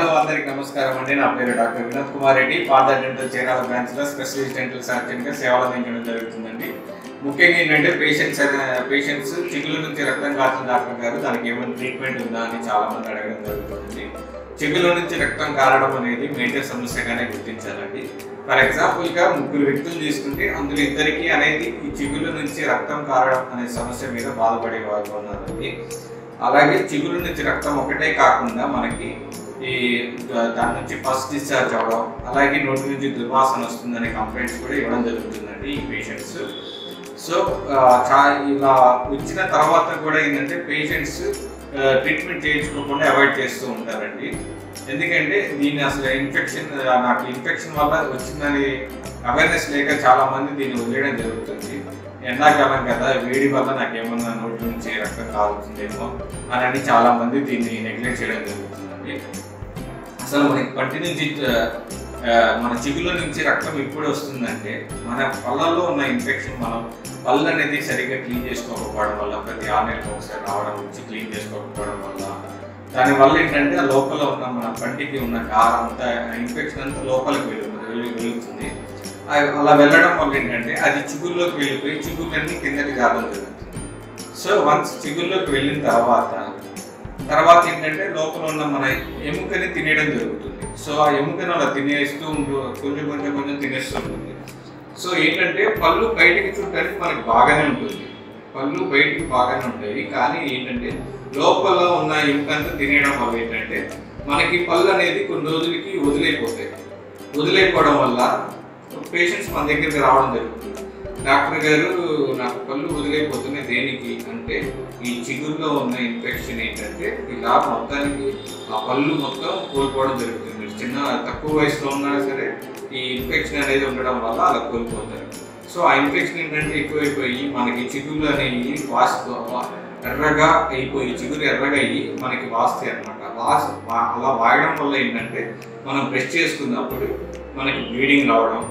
hello అందరికి నమస్కారం అండి నా పేరు doctor Vinod Kumar Reddy father dental Chirala branch లో స్పెషలిస్ట్ డెంటల్ సర్జన్ గా సేవలు అందించడం జరుగుతుందండి ముఖ్యంగా ఏంటంటే పేషెంట్స్ పేషెంట్స్ చిగుల నుంచి రక్తం కాచిన డాక్టర్ గారు దానికి ఏమైనా ట్రీట్మెంట్ ఉందా అని చాలా మంది అడగడం జరుగుతుందండి చిగుల నుంచి రక్తం కారడం అనేది మేజర్ సమస్యగానే గుర్తించాలండి ఫర్ ఎగ్జాంపుల్ గా ముగ్గురు వ్యక్తులు తీసుకుంటే అందులో ఇద్దరికి అనేది ఈ చిగుల నుంచి రక్తం కారడం అనే సమస్య మీద బాధపడే వాళ్ళు ఉన్నారండి అలాగే చిగురు నుంచి రక్తం ఒకటే కాకుండా మనకి ఈ ద- దాని నుంచి ఫస్ట్ డిశ్చార్జ్ అవ్వడం అలాగే నోటి నుంచి దుర్వాసన వస్తుందనే కంప్లైంట్స్ కూడా ఇవ్వడం జరుగుతుందండి ఈ పేషెంట్స్ సో ఆ, చా- ఇలా వచ్చిన తర్వాత కూడా ఏంటంటే పేషెంట్స్ ట్రీట్మెంట్ చేయించుకోకుండా అవాయిడ్ చేస్తూ ఉంటారండి ఎందుకంటే దీన్ని అసలు ఇన్ఫెక్షన్ నాకు ఇన్ఫెక్షన్ వల్ల వచ్చిందని అవేర్నెస్ లేక చాలా మంది దీన్ని వదిలేయడం జరుగుతుంది ఎండాకాలం కదా వేడి వల్ల నాకు ఏమన్నా నోటి నుంచి రక్తం కాలుతుందేమో అని అని చాలా మంది దీన్ని నెగ్లెక్ట్ చేయడం జరుగుతుందండి అసలు మనకి పంటి నుంచి ఆ, మన చిగుల నుంచి రక్తం ఎప్పుడు వస్తుందంటే మన పళ్ళల్లో ఉన్న ఇన్ఫెక్షన్ మనం పళ్ళు అనేది సరిగ్గా క్లీన్ చేసుకోకపోవడం వల్ల ప్రతి ఆరు నెలలకు ఒకసారి రావడం నుంచి క్లీన్ చేసుకోకపోవడం వల్ల దానివల్ల ఏంటంటే ఆ లోపల ఉన్న మన పంటికి ఉన్న కారం అంతా ఇన్ఫెక్షన్ అంతా లోపలికి వెళ్ళు వెళ్ళు- వెళ్తుంది అది అలా వెళ్ళడం వల్ల ఏంటంటే అది చిగుల్లోకి వెళ్ళిపోయి చిగుళ్ళన్నీ కిందకి జారడం జరుగుతుంది సో వన్స్ చిగుల్లోకి వెళ్ళిన తర్వాత తర్వాత ఏంటంటే లోపల ఉన్న మన ఎముకని తినేయడం జరుగుతుంది సో ఆ ఎముకను అలా తినేస్తూ ఉంటూ కొంచెం కొంచెం కొంచెం తినేస్తూ ఉంటుంది సో ఏంటంటే పళ్ళు బయటికి చూడడానికి మనకి బాగానే ఉంటుంది పళ్ళు బయటికి బాగానే ఉంటాయి కానీ ఏంటంటే లోపల ఉన్న ఎముకంతా తినేయడం వల్ల ఏంటంటే మనకి పళ్ళు అనేది కొన్ని రోజులకి వదిలేకపోతాయి వదిలేకపోవడం వల్ల పేషెంట్స్ మన దగ్గరికి రావడం జరుగుతుంది డాక్టర్ గారు నాకు పళ్ళు వదిలేకపోతున్నాయి దేనికి అంటే ఈ చిగురులో ఉన్న ఇన్ఫెక్షన్ ఏంటంటే ఇలా మొత్తానికి ఆ పళ్ళు మొత్తం కోల్పోవడం జరుగుతుంది మీరు చిన్న తక్కువ వయసులో ఉన్నా సరే ఈ ఇన్ఫెక్షన్ అనేది ఉండడం వల్ల అలా కోల్పోతారు సో ఆ ఇన్ఫెక్షన్ ఏంటంటే ఎక్కువైపోయి మనకి చిగురు అనేవి వాస్ ఎర్రగా అయిపోయి చిగురు ఎర్రగా అయ్యి మనకి వాస్తాయి అనమాట వాస్ వా- అలా వాయడం వల్ల ఏంటంటే మనం బ్రష్ చేసుకున్నప్పుడు మనకి బ్లీడింగ్ రావడం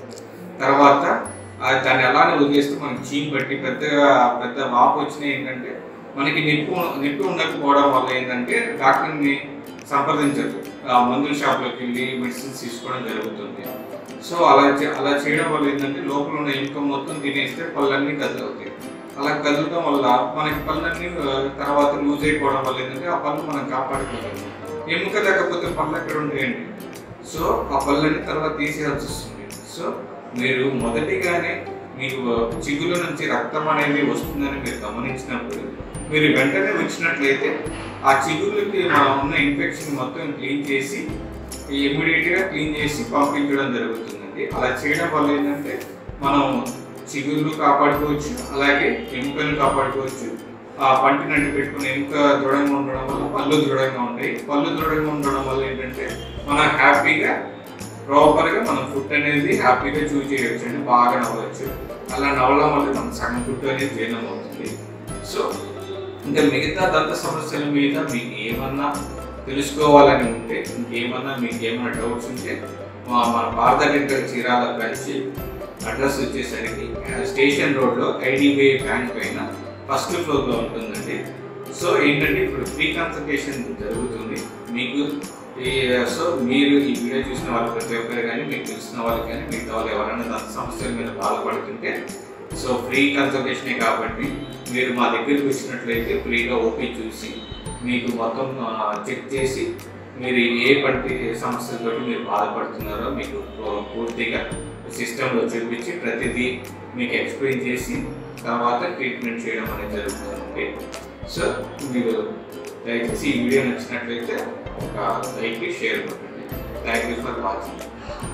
తర్వాత ఆ దాన్ని అలానే వదిలేస్తే మనకి చీమ్ పట్టి పెద్దగా పెద్ద వాపు వచ్చినా ఏంటంటే మనకి నిప్పు నిప్పు ఉండకపోవడం వల్ల ఏంటంటే డాక్టర్ని సంప్రదించదు ఆ మందుల షాప్లోకి వెళ్ళి మెడిసిన్స్ తీసుకోవడం జరుగుతుంది సో అలా చే- అలా చేయడం వల్ల ఏంటంటే లోపల ఉన్న ఇన్కమ్ మొత్తం తినేస్తే పళ్ళన్నీ కదులవుతాయి అలా కదలడం వల్ల మనకి పళ్ళన్నీ ఆ, తర్వాత లూజ్ అయిపోవడం వల్ల ఏంటంటే ఆ పళ్ళు మనం కాపాడుకోలేము ఎముక లేకపోతే పళ్ళు ఎక్కడ ఉంటాయండి సో ఆ పళ్ళని తర్వాత తీసేయాల్సి వస్తుంది సో మీరు మొదటిగానే మీకు చిగుల నుంచి రక్తం అనేది వస్తుందని మీరు గమనించినప్పుడు మీరు వెంటనే వచ్చినట్లయితే ఆ చిగుళ్ళకి మన ఉన్న ఇన్ఫెక్షన్ మొత్తం క్లీన్ చేసి ఇమ్మీడియట్గా క్లీన్ చేసి పంపించడం జరుగుతుందండి అలా చేయడం వల్ల ఏంటంటే మనం చిగుళ్ళు కాపాడుకోవచ్చు అలాగే ఎముకలు కాపాడుకోవచ్చు ఆ పంటి నడ్డి పెట్టుకుని ఎముక దృఢంగా ఉండడం వల్ల పళ్ళు దృఢంగా ఉంటాయి పళ్ళు దృఢంగా ఉండడం వల్ల ఏంటంటే మనం హ్యాపీగా ప్రాపర్గా మనం ఫుడ్ అనేది హ్యాపీగా చూస్ చేయొచ్చు అండి బాగా నవ్వచ్చు అలా నవ్వడం వల్ల మన సగం ఫుడ్ అనేది జీర్ణం అవుతుంది సో ఇంకా మిగతా దంత సమస్యల మీద మీకు ఏమన్నా తెలుసుకోవాలని ఉంటే ఇంకేమన్నా మీకు ఏమైనా డౌట్స్ ఉంటే మా మన Bharat dental Chirala branch address వచ్చేసరికి స్టేషన్ రోడ్లో ఐడిబిఐ బ్యాంక్ పైన ఫస్ట్ ఫ్లోర్లో ఉంటుందండి సో ఏంటంటే ఇప్పుడు ఫ్రీ కన్సల్టేషన్ జరుగుతుంది మీకు ఈ సో మీరు ఈ వీడియో చూసిన వాళ్ళు ప్రతి ఒక్కరు కానీ మీకు తెలిసిన వాళ్ళు కానీ మిగతా వాళ్ళు ఎవరైనా దంత సమస్యల మీద బాధపడుతుంటే సో ఫ్రీ కన్సల్టేషనే కాబట్టి మీరు మా దగ్గరికి వచ్చినట్లయితే ఫ్రీగా ఓపీ చూసి మీకు మొత్తం చెక్ చేసి మీరు ఏ పంటి సమస్యలతో మీరు బాధపడుతున్నారో మీకు పూ- పూర్తిగా సిస్టంలో చూపించి ప్రతిదీ మీకు ఎక్స్ప్లెయిన్ చేసి తర్వాత ట్రీట్మెంట్ చేయడం అనేది జరుగుతుంది సో మీరు దయచేసి ఈ వీడియో నచ్చినట్లయితే ఒక లైక్ షేర్ కొట్టండి థ్యాంక్ యూ ఫర్ వాచింగ్